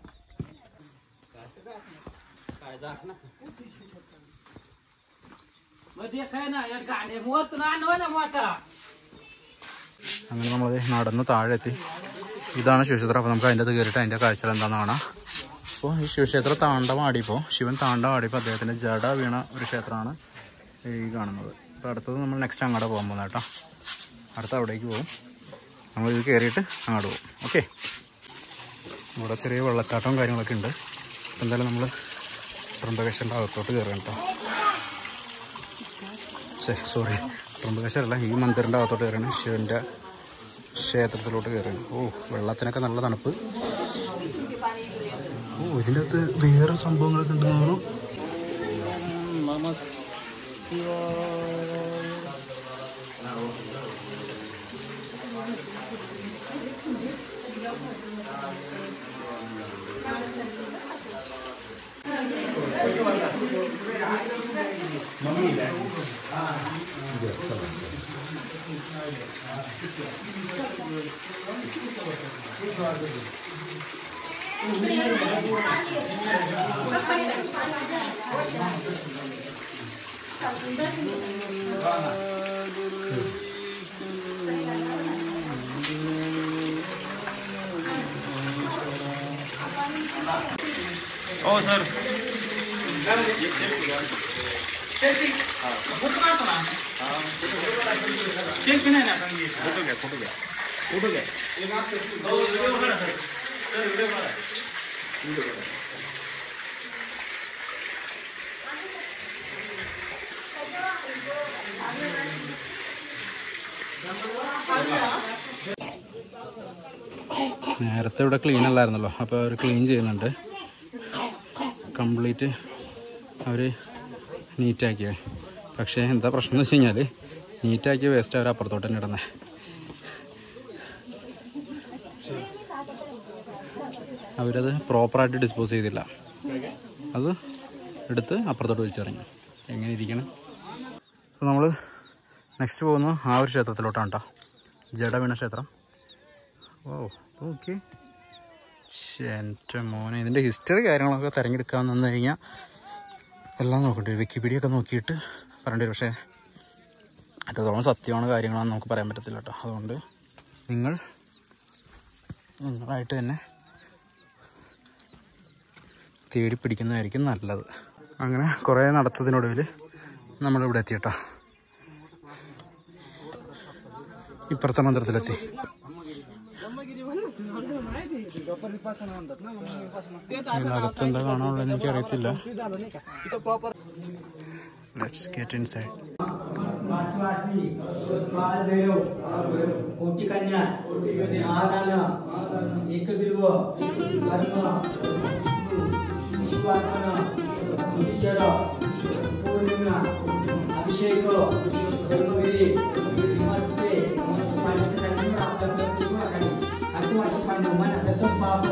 അങ്ങനെ നമ്മൾ നടന്ന് താഴെ എത്തി ഇതാണ് ശിവക്ഷേത്രം അപ്പോൾ നമുക്ക് അതിൻ്റെ അത് കയറിയിട്ട് അതിൻ്റെ കാഴ്ചകൾ എന്താണെന്ന് കാണാം അപ്പോൾ ഈ ശിവക്ഷേത്രം താണ്ടവാടിയപ്പോൾ ശിവൻ താണ്ടവാടിയപ്പോൾ അദ്ദേഹത്തിൻ്റെ ജട വീണ ഒരു ക്ഷേത്രമാണ് ഈ കാണുന്നത് അപ്പോൾ അടുത്തത് നമ്മൾ നെക്സ്റ്റ് അങ്ങോട്ട് പോകാൻ പോകുന്നത് കേട്ടോ അടുത്ത അവിടേക്ക് പോകും നമ്മൾ ഇത് കയറിയിട്ട് അങ്ങോട്ട് പോകും ഓക്കെ ഇവിടെ ചെറിയ വെള്ളച്ചാട്ടവും കാര്യങ്ങളൊക്കെ ഉണ്ട് അപ്പോൾ എന്തായാലും നമ്മൾ ട്രംബകേശ്വരൻ്റെ അകത്തോട്ട് കയറുകയാണ് കേട്ടോ ഛേ സോറി ട്രംബകേശ്വരല്ല ഈ മന്ദിറിൻ്റെ അകത്തോട്ട് കയറുകയാണ് ശിവൻ്റെ ക്ഷേത്രത്തിലോട്ട് കയറുകയാണ് ഓ വെള്ളത്തിനൊക്കെ നല്ല തണുപ്പ് ഓ ഇതിൻ്റെ അകത്ത് വേറെ സംഭവങ്ങളൊക്കെ ഉണ്ടെന്ന് തോന്നുന്നു നേരത്തെ ഇവിടെ ക്ലീൻ അല്ലായിരുന്നല്ലോ അപ്പോൾ അവർ ക്ലീൻ ചെയ്യുന്നുണ്ട് കംപ്ലീറ്റ് അവർ നീറ്റാക്കിയ പക്ഷേ എന്താ പ്രശ്നം എന്ന് വെച്ച് കഴിഞ്ഞാൽ നീറ്റാക്കിയ വേസ്റ്റ് അവർ അപ്പുറത്തോട്ട് തന്നെ ഇടുന്നത് അവരത് പ്രോപ്പറായിട്ട് ഡിസ്പോസ് ചെയ്തില്ല അത് എടുത്ത് അപ്പുറത്തോട്ട് വലിച്ചെറിഞ്ഞു എങ്ങനെ ഇരിക്കണം അപ്പോൾ നമ്മൾ നെക്സ്റ്റ് പോകുന്നത് ആ ഒരു ക്ഷേത്രത്തിലോട്ടാണ് കേട്ടോ ജഡവീണ ക്ഷേത്രം ഓ ഓക്കെ എൻ്റെ മോനെ ഇതിൻ്റെ ഹിസ്റ്ററി കാര്യങ്ങളൊക്കെ തിരഞ്ഞെടുക്കാൻ നിന്ന് കഴിഞ്ഞാൽ എല്ലാം നോക്കട്ടെ വിക്കിപീഡിയ ഒക്കെ നോക്കിയിട്ട് പറയേണ്ടി വരും പക്ഷേ എത്രത്തോളം സത്യമാണ് കാര്യങ്ങളാണെന്ന് നമുക്ക് പറയാൻ പറ്റത്തില്ല കേട്ടോ അതുകൊണ്ട് നിങ്ങൾ നിങ്ങളായിട്ട് തന്നെ തേടി പിടിക്കുന്നതായിരിക്കും നല്ലത് അങ്ങനെ കുറേ നടത്തതിനൊടുവിൽ നമ്മളിവിടെ എത്തി കേട്ടോ ഇപ്പുറത്തെ മന്ത്രത്തിലെത്തി ഇതിനകത്ത് എന്താ കാണാനുള്ളത് എനിക്ക് അറിയത്തില്ല ലെറ്റ്സ് ഗെറ്റ് ഇൻസൈഡ് कासवासी काल भैरव कोटी कन्या महादान एक बिल्व कर्म विश्वात्मन विचर पूर्णिमा अभिषेक ब्रह्मगिरी नमस्ते आदिवासी पांडव मन दत्तम पाप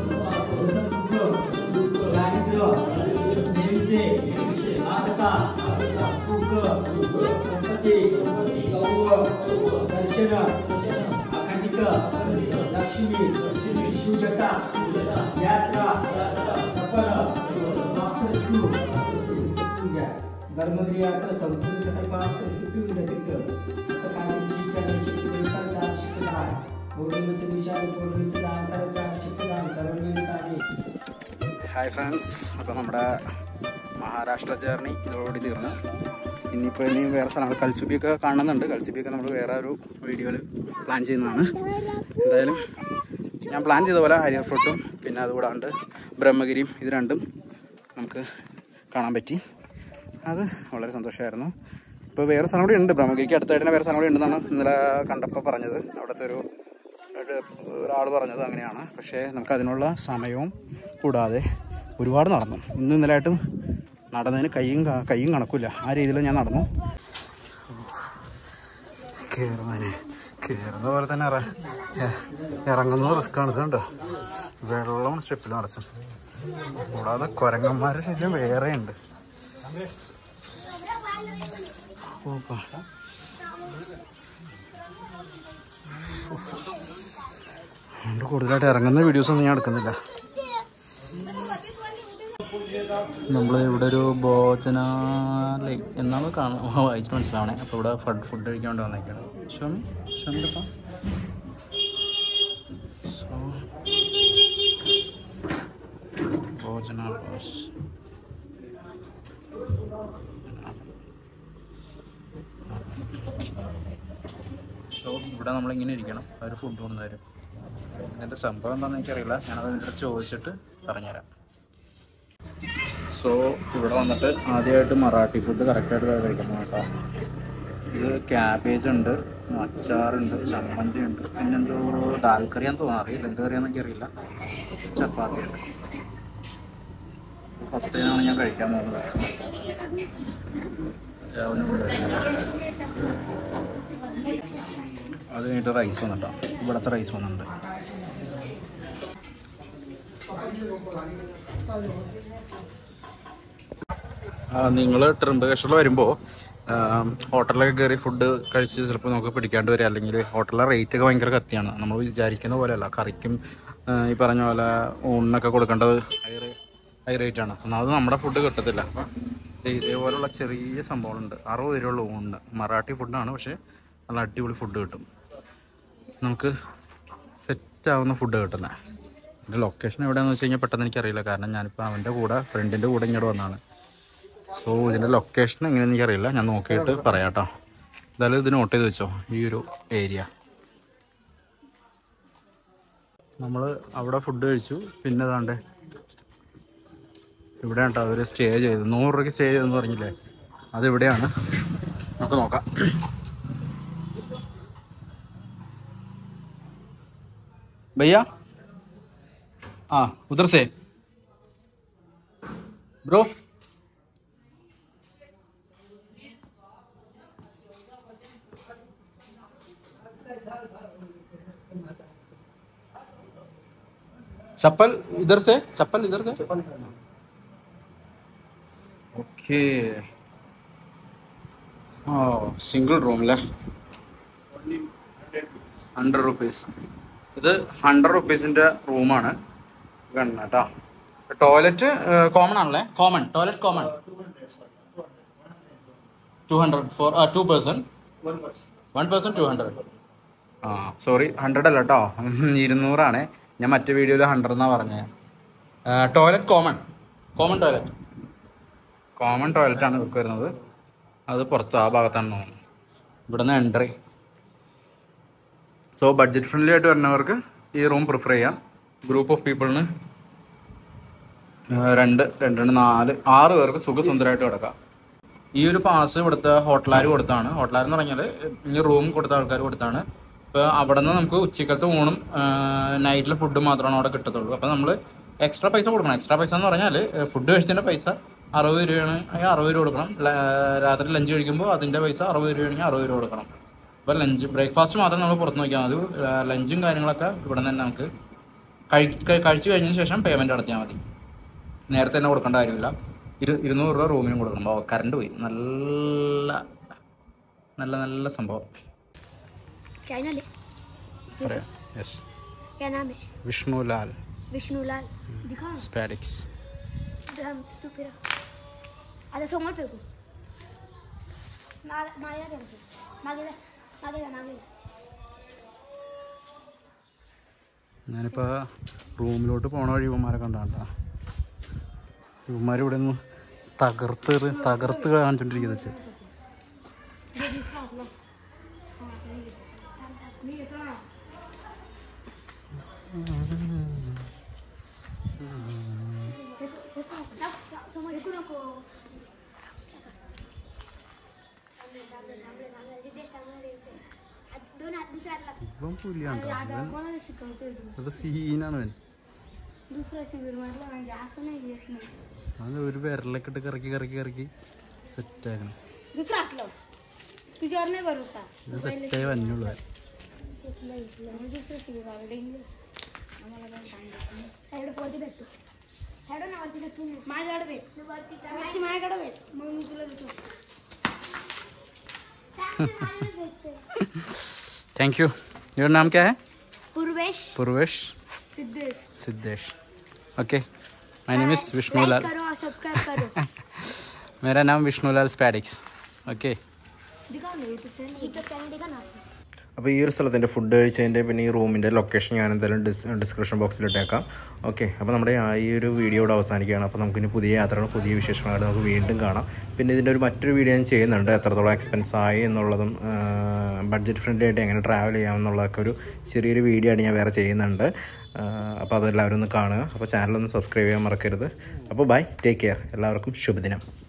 दारिद्र्य नेमसे आदता सुख संपत्ति गौरव दर्शन अखंडिक लक्ष्मी शिवजटा यात्रा सफल मातृश्रू धर्मगिरी यात्रा संपूर्ण सकल्पात स्थिती व्यतिरिक्त सकाळची चरण शिकता शिकता पौर्णिमेचे विचार पौर्णिमेचे दान करायचा शिक्षदान सर्वनिर्मिताने ഹായ് ഫ്രണ്ട്സ് അപ്പോൾ നമ്മുടെ മഹാരാഷ്ട്ര ജേർണി ഇതോടുകൂടി തീർന്നു ഇനിയിപ്പോൾ ഇനിയും വേറെ സ്ഥലങ്ങൾ കൽസുബിയൊക്കെ കാണുന്നുണ്ട് കൽസുബിയൊക്കെ നമ്മൾ വേറെ ഒരു വീഡിയോയിൽ പ്ലാൻ ചെയ്യുന്നതാണ് എന്തായാലും ഞാൻ പ്ലാൻ ചെയ്ത പോലെ ഹരിയർ ഫ്രൂട്ടും പിന്നെ അതുകൂടാണ്ട് ബ്രഹ്മഗിരിയും ഇത് രണ്ടും നമുക്ക് കാണാൻ പറ്റി അത് വളരെ സന്തോഷമായിരുന്നു ഇപ്പോൾ വേറെ സ്ഥലം കൂടി ഉണ്ട് ബ്രഹ്മഗിരിക്ക് അടുത്തായിട്ട് തന്നെ വേറെ സ്ഥലം കൂടി ഉണ്ടെന്നാണ് ഇന്നലെ കണ്ടപ്പോൾ പറഞ്ഞത് അവിടുത്തെ ഒരു ഒരാൾ പറഞ്ഞത് അങ്ങനെയാണ് പക്ഷേ നമുക്ക് അതിനുള്ള സമയവും കൂടാതെ ഒരുപാട് നടന്നു ഇന്ന് ഇന്നലെയായിട്ടും നടന്നതിന് കയ്യും ക- കയ്യും കണക്കില്ല ആ രീതിയിൽ ഞാൻ നടന്നു കയറുന്നതിന് കയറുന്ന പോലെ തന്നെ ഇറ- എ- ഇറങ്ങുന്നത് റിസ്ക്കാണ് ഇത് കണ്ടോ വെള്ളം സ്റ്റെപ്പിൽ നിറച്ചു കൂടാതെ കുരങ്ങന്മാരുടെ ശല്യം വേറെയുണ്ട് ഓപ്പാ അതുകൊണ്ട് കൂടുതലായിട്ട് ഇറങ്ങുന്ന വീഡിയോസ് ഒന്നും ഞാൻ എടുക്കുന്നില്ല നമ്മൾ ഇവിടെ ഒരു ഭോജനാലയം എന്നാണ് കാണാൻ വായിച്ച് മനസ്സിലാവണേ അപ്പോൾ ഇവിടെ ഫുഡ് ഫുഡ് കഴിക്കാൻ വേണ്ടി വന്നേക്കാണ് ഷോമി ഷോമിൻ്റെ പാസ് സോ ഭോജന പാസ് സോ ഇവിടെ നമ്മളിങ്ങനെ ഇരിക്കണം അവർ ഫുഡ് കൊണ്ടു തരും ഇതിൻ്റെ സംഭവം എന്താണെന്ന് എനിക്കറിയില്ല ഞാനത് നിങ്ങളുടെ ചോദിച്ചിട്ട് പറഞ്ഞുതരാം സോ ഇവിടെ വന്നിട്ട് ആദ്യമായിട്ട് മറാഠി ഫുഡ് കറക്റ്റായിട്ട് കഴിക്കണം കേട്ടോ ഇത് ക്യാബേജ് ഉണ്ട് അച്ചാറുണ്ട് ചമ്മന്തി ഉണ്ട് പിന്നെന്തോ ദാൽ കറിയാന്ന് തോന്നുന്നു അറിയില്ല എന്ത് കറിയാന്ന് എനിക്കറിയില്ല ചപ്പാത്തി ഉണ്ട് ഫസ്റ്റ് ടൈമാണ് ഞാൻ കഴിക്കാൻ പോകുന്നത് രാവിലെ മുതൽ. അത് കഴിഞ്ഞിട്ട് റൈസ് വന്നിട്ടോ ഇവിടുത്തെ റൈസ് വന്നിട്ടുണ്ട് നിങ്ങൾ ട്രിംബകേശ്വറിൽ വരുമ്പോൾ ഹോട്ടലിലൊക്കെ കയറി ഫുഡ് കഴിച്ച് ചിലപ്പോൾ നമുക്ക് പിടിക്കാണ്ട് വരിക അല്ലെങ്കിൽ ഹോട്ടലിലെ റേറ്റ് ഒക്കെ ഭയങ്കര കത്തിയാണ് നമ്മൾ വിചാരിക്കുന്ന പോലെയല്ല കറിക്കും ആ, ഈ പറഞ്ഞ പോലെ ഊണിനൊക്കെ കൊടുക്കേണ്ടത് ഹൈ ഹൈ റേറ്റ് ആണ് എന്നാൽ അത് നമ്മുടെ ഫുഡ് കിട്ടത്തില്ല അപ്പം ദേ ഇതേപോലുള്ള ചെറിയ സംഭവങ്ങളുണ്ട് അറുപത് രൂപയുള്ള ഊണിന് മറാഠി ഫുഡാണ് പക്ഷേ നല്ല അടിപൊളി ഫുഡ് കിട്ടും നമുക്ക് സെറ്റ് ആവുന്ന ഫുഡ് കിട്ടുന്നത് എൻ്റെ ലൊക്കേഷൻ എവിടെയാണെന്ന് വെച്ച് കഴിഞ്ഞാൽ പെട്ടെന്ന് എനിക്കറിയില്ല കാരണം ഞാനിപ്പോൾ അവൻ്റെ കൂടെ ഫ്രണ്ടിൻ്റെ കൂടെ ഇങ്ങോട്ട് വന്നതാണ് സോ ഇതിൻ്റെ ലൊക്കേഷൻ എങ്ങനെയാണെന്ന് എനിക്കറിയില്ല ഞാൻ നോക്കിയിട്ട് പറയാം കേട്ടോ എന്തായാലും ഇത് നോട്ട് ചെയ്ത് വെച്ചോ ഈ ഒരു ഏരിയ നമ്മൾ അവിടെ ഫുഡ് കഴിച്ചു പിന്നെ ഏതാണ്ട് ഇവിടെ കേട്ടോ അവർ സ്റ്റേ ചെയ്തു നൂറ് രൂപയ്ക്ക് സ്റ്റേ ചെയ്തെന്ന് പറഞ്ഞില്ലേ അത് ഇവിടെയാണ് നമുക്ക് നോക്കാം भैया हाँ उधर से ब्रो चप्पल इधर से चप्पल इधर से ओके സിംഗിൾ റൂമിലെ ഹൺഡ്രഡ് റുപ്പീസ് ഇത് ഹൺഡ്രഡ് റുപ്പീസിന്റെ റൂമാണ് കണ്ണ കേട്ടോ ടോയ്ലറ്റ് കോമൺ ആണല്ലേ common toilet common two hundred for two person one person two hundred ആ സോറി ഹൺഡ്രഡ് അല്ല കേട്ടോ ഇരുന്നൂറാണ് ഞാൻ മറ്റേ വീഡിയോയിൽ ഹൺഡ്രഡ് എന്നാണ് പറഞ്ഞത് toilet common common toilet common toilet ആണ് ഇവർക്ക് വരുന്നത് അത് പുറത്ത് ആ ഭാഗത്താണ് തോന്നുന്നു ഇവിടുന്ന് എൻട്രി സോ ബഡ്ജറ്റ് ഫ്രണ്ട്ലി ആയിട്ട് വരുന്നവർക്ക് ഈ റൂം പ്രിഫർ ചെയ്യാം ഗ്രൂപ്പ് ഓഫ് പീപ്പിളിന് രണ്ട് രണ്ട് രണ്ട് നാല് ആറ് പേർക്ക് സുഖസുന്ദരമായിട്ട് കിടക്കാം ഈ ഒരു പാസ് ഇവിടുത്തെ ഹോട്ടലുകാർ കൊടുത്താണ് ഹോട്ടലുകാർ എന്ന് പറഞ്ഞാൽ ഈ റൂം കൊടുത്ത ആൾക്കാർ കൊടുത്താണ് ഇപ്പോൾ അവിടെ നിന്ന് നമുക്ക് ഉച്ചക്കലത്തെ ഊണും നൈറ്റിലെ ഫുഡ് മാത്രമാണ് അവിടെ കിട്ടത്തുള്ളൂ അപ്പോൾ നമ്മൾ എക്സ്ട്രാ പൈസ കൊടുക്കണം എക്സ്ട്രാ പൈസ എന്ന് പറഞ്ഞാൽ ഫുഡ് കഴിച്ചതിൻ്റെ പൈസ അറുപത് രൂപയാണ് അല്ലെങ്കിൽ അറുപത് രൂപ കൊടുക്കണം ല- രാത്രി ലഞ്ച് കഴിക്കുമ്പോൾ അതിൻ്റെ പൈസ അറുപത് രൂപയാണെങ്കിൽ അറുപത് രൂപ കൊടുക്കണം അപ്പോൾ ലഞ്ച് ബ്രേക്ക്ഫാസ്റ്റ് മാത്രം നമ്മൾ പുറത്ത് നോക്കിയാൽ മതി ലഞ്ചും കാര്യങ്ങളൊക്കെ ഇവിടെ നിന്ന് തന്നെ നമുക്ക് കഴി കഴിച്ച് കഴിഞ്ഞതിന് ശേഷം പേയ്മെൻറ്റ് നടത്തിയാൽ മതി നേരത്തെ തന്നെ കൊടുക്കേണ്ട കാര്യമില്ല ഇരു ഇരുന്നൂറ് രൂപ റൂമിനും കൊടുക്കണം ഓ കറണ്ട് പോയി നല്ല നല്ല നല്ല സംഭവം क्या नाम है പറയാം യെസ് क्या नाम है വിഷ്ണു ലാൽ विष्णुलाल दिखा സ്പാഡിക്സ് हम तू फिर अरे सोमल पे को मार माया दे मागे दे मागे दे मागे दे ഞാനിപ്പോൾ റൂമിലോട്ട് പോണ വഴി ഇവന്മാരെ കണ്ടാ ഇവന്മാർ ഇവിടെ നിന്ന് തകർത്ത് എറി- തകർത്ത് കാണിച്ചോണ്ടിരിക്കുന്നത് വെച്ച് ये भी साथ लो हाँ नहीं ये तो ना समझ को नको दोन हात दुसऱ्या हातला ഇവൻ പുലിയാണ്ടോ ഇവൻ कोणाला शिकवतोय तू ഇത് സീനാണ് ഇവൻ दुसरं शिबिर म्हटलं म्हणजे असं नाही येत नाही അത് ഒരു വിരലൊക്കെ ഇട്ട് കറക്കി കറക്കി കറക്കി സെറ്റാക്കണം दुसरं हातलं तुझ्यावर नाही भरोसा ഇത് സെറ്റായി വന്നുള്ളൂ അവൻ. घेतलं घेतलं मग दुसरं शिबिर आलं डेंग्यू आम्हाला काय सांगितलं साईड वरती भेटतो साईड ना वरती भेटतो माझ्याकडे भेट वरती माझ्याकडे भेट मग मी तुला देतो थैंक यू योर नाम क्या है पूर्वे Purvesh Purvesh Siddhesh Siddhesh okay my name is Vishnulal करो और सब्सक्राइब करो मेरा नाम विष्णुलाल स्पैडिक्स ओके दिखाओ ना यूट्यूब चैनल यूट्यूब चैनल दिखा ना അപ്പോൾ ഈ ഒരു സ്ഥലത്തിൻ്റെ ഫുഡ് കഴിച്ചതിൻ്റെ പിന്നെ ഈ റൂമിൻ്റെ ലൊക്കേഷൻ ഞാൻ എന്തായാലും ഡിസ് ഡിസ്ക്രിപ്ഷൻ ബോക്സിൽ ഇട്ടേക്കാം ഓക്കെ അപ്പോൾ നമ്മുടെ ആ ഈ ഒരു വീഡിയോ ഇവിടെ അവസാനിക്കുകയാണ് അപ്പോൾ നമുക്കിനി പുതിയ യാത്രകളും പുതിയ വിശേഷങ്ങളായിട്ട് നമുക്ക് വീണ്ടും കാണാം പിന്നെ ഇതിൻ്റെ ഒരു മറ്റൊരു വീഡിയോ ഞാൻ ചെയ്യുന്നുണ്ട് എത്രത്തോളം എക്സ്പെൻസ് ആയി എന്നുള്ളതും ബഡ്ജറ്റ് ഫ്രണ്ട്ലി ആയിട്ട് എങ്ങനെ ട്രാവൽ ചെയ്യാമെന്നുള്ളതൊക്കെ ഒരു ചെറിയൊരു വീഡിയോ ആയിട്ട് ഞാൻ വേറെ ചെയ്യുന്നുണ്ട് ആ, അപ്പോൾ അതെല്ലാവരും ഒന്ന് കാണുക അപ്പോൾ ചാനലൊന്ന് സബ്സ്ക്രൈബ് ചെയ്യാൻ മറക്കരുത് അപ്പോൾ ബൈ ടേക്ക് കെയർ എല്ലാവർക്കും ശുഭദിനം